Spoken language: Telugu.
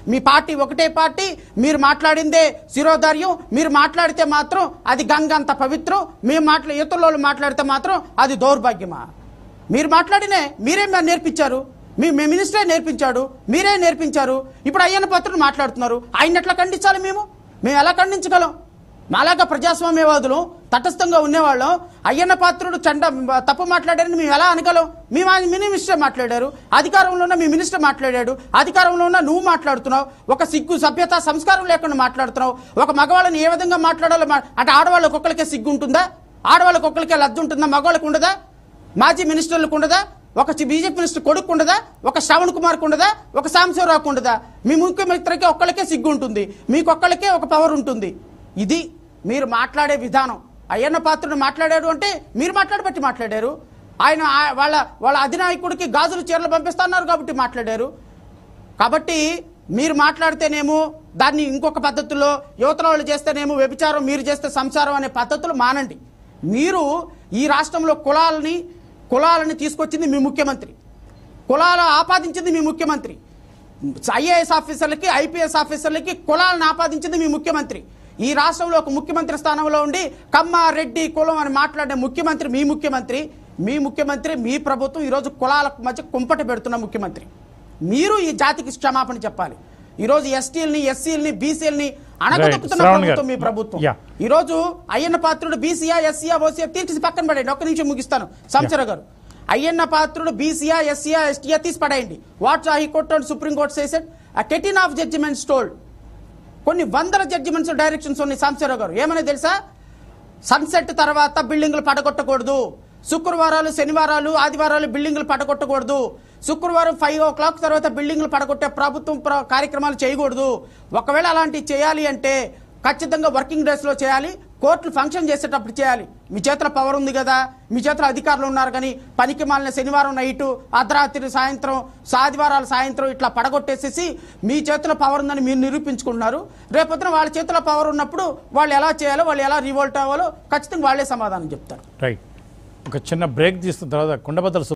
మీ పార్టీ ఒకటే పార్టీ మీరు మాట్లాడిందే శిరోధార్యం మీరు మాట్లాడితే మాత్రం అది గంగ అంత పవిత్రం మేము మాట్లా ఇతరులు మాట్లాడితే మాత్రం అది దౌర్భాగ్యమా మీరు మాట్లాడినే మీరే మరి నేర్పించారు మీ మీ మినిస్టరే నేర్పించాడు మీరే నేర్పించారు ఇప్పుడు అయ్యన్న పత్రులు మాట్లాడుతున్నారు ఆయన ఎట్లా ఖండించాలి మేము మేము ఎలా ఖండించగలం మాలాగా ప్రజాస్వామ్యవాదులు తటస్థంగా ఉండేవాళ్ళం అయ్యన్న పాత్రుడు చండ తప్పు మాట్లాడారని మేము ఎలా అనగలం మేము ఆయన మీ మినిస్టర్ మాట్లాడారు అధికారంలో ఉన్న మీ మినిస్టర్ మాట్లాడాడు అధికారంలో ఉన్న నువ్వు మాట్లాడుతున్నావు ఒక సిగ్గు సభ్యత సంస్కారం లేకుండా మాట్లాడుతున్నావు ఒక మగవాళ్ళని ఏ విధంగా మాట్లాడాలో మా- అంటే ఆడవాళ్ళకి ఒక్కరికే సిగ్గు ఉంటుందా ఆడవాళ్ళకి ఒక్కరికే లద్దు ఉంటుందా మగవాళ్ళకి ఉండదా మాజీ మినిస్టర్లకు ఉండదా ఒక చి- బీజేపీ మినిస్టర్ కొడుకు ఉండదా ఒక శ్రవణ్ కుమార్కు ఉండదా ఒక సాంబశివరావుకు ఉండదా మీ ముఖ్యమంత్రికి ఒక్కళ్ళకే సిగ్గు ఉంటుంది మీకు ఒక్కళ్ళకే ఒక పవర్ ఉంటుంది ఇది మీరు మాట్లాడే విధానం అయ్యన్న పాత్రుడు మాట్లాడాడు అంటే మీరు మాట్లాడబట్టి మాట్లాడారు ఆయన ఆ- వాళ్ళ వాళ్ళ అధినాయకుడికి గాజులు చీరలు పంపిస్తున్నారు కాబట్టి మాట్లాడారు కాబట్టి మీరు మాట్లాడితేనేమో దాన్ని ఇంకొక పద్ధతిలో యువతల వాళ్ళు చేస్తేనేమో వ్యభిచారం మీరు చేస్తే సంసారం అనే పద్ధతులు మానండి మీరు ఈ రాష్ట్రంలో కులాలని కులాలని తీసుకొచ్చింది మీ ముఖ్యమంత్రి కులాలు ఆపాదించింది మీ ముఖ్యమంత్రి ఐఏఎస్ ఆఫీసర్లకి ఐపీఎస్ ఆఫీసర్లకి కులాలను ఆపాదించింది మీ ముఖ్యమంత్రి ఈ రాష్ట్రంలో ఒక ముఖ్యమంత్రి స్థానంలో ఉండి కమ్మ రెడ్డి కులం అని మాట్లాడే ముఖ్యమంత్రి మీ ముఖ్యమంత్రి మీ ముఖ్యమంత్రి మీ ప్రభుత్వం ఈరోజు కులాల మధ్య కుంపట పెడుతున్న ముఖ్యమంత్రి మీరు ఈ జాతికి క్షమాపణ చెప్పాలి ఈరోజు ఎస్టీలని ఎస్సీలని బీసీలని అణగదొక్కుతున్న శ్రావణ్ గారు. ప్రభుత్వం మీ ప్రభుత్వం Yeah. ఈ రోజు అయ్యన్న పాత్రుడు బీసీఆ ఎస్సీఆ ఓసీఆ తీర్చి పక్కన పడేయండి ఒక్క నిమిషం ముగిస్తాను సంచర గారు అయ్యన్న పాత్రుడు బీసీఆ ఎస్సీఆ ఎస్టీఆ తీసి పడేయండి what high court and supreme court ceased a కెటిన్ ఆఫ్ జడ్జిమెంట్స్ టోల్డ్ కొన్ని వందల జడ్జిమెంట్స్ డైరెక్షన్స్ ఉన్నాయి సాంబశివరావు గారు ఏమని తెలుసా సన్సెట్ తర్వాత బిల్డింగ్లు పడగొట్టకూడదు శుక్రవారాలు శనివారాలు ఆదివారాలు బిల్డింగ్లు పడగొట్టకూడదు శుక్రవారం ఫైవ్ ఓ క్లాక్ తర్వాత బిల్డింగ్లు పడగొట్టే ప్రభుత్వం ప్ర- కార్యక్రమాలు చేయకూడదు ఒకవేళ అలాంటివి చేయాలి అంటే ఖచ్చితంగా వర్కింగ్ డేస్ లో చేయాలి కోర్టులు ఫంక్షన్ చేసేటప్పుడు చేయాలి మీ చేతిలో పవర్ ఉంది కదా మీ చేతిలో అధికారులు ఉన్నారు కానీ పనికి మాలిన శనివారం నైటు అర్ధరాత్రి సాయంత్రం ఆదివారాల సాయంత్రం ఇట్లా పడగొట్టేసేసి మీ చేతిలో పవర్ ఉందని మీరు నిరూపించుకుంటున్నారు రేపొద్దున వాళ్ళ చేతిలో పవర్ ఉన్నప్పుడు వాళ్ళు ఎలా చేయాలో వాళ్ళు ఎలా రివోల్ట్ అవ్వాలో ఖచ్చితంగా వాళ్ళే సమాధానం చెప్తారు రైట్ ఒక చిన్న బ్రేక్ తీసుకున్న తర్వాత కుండబద్దల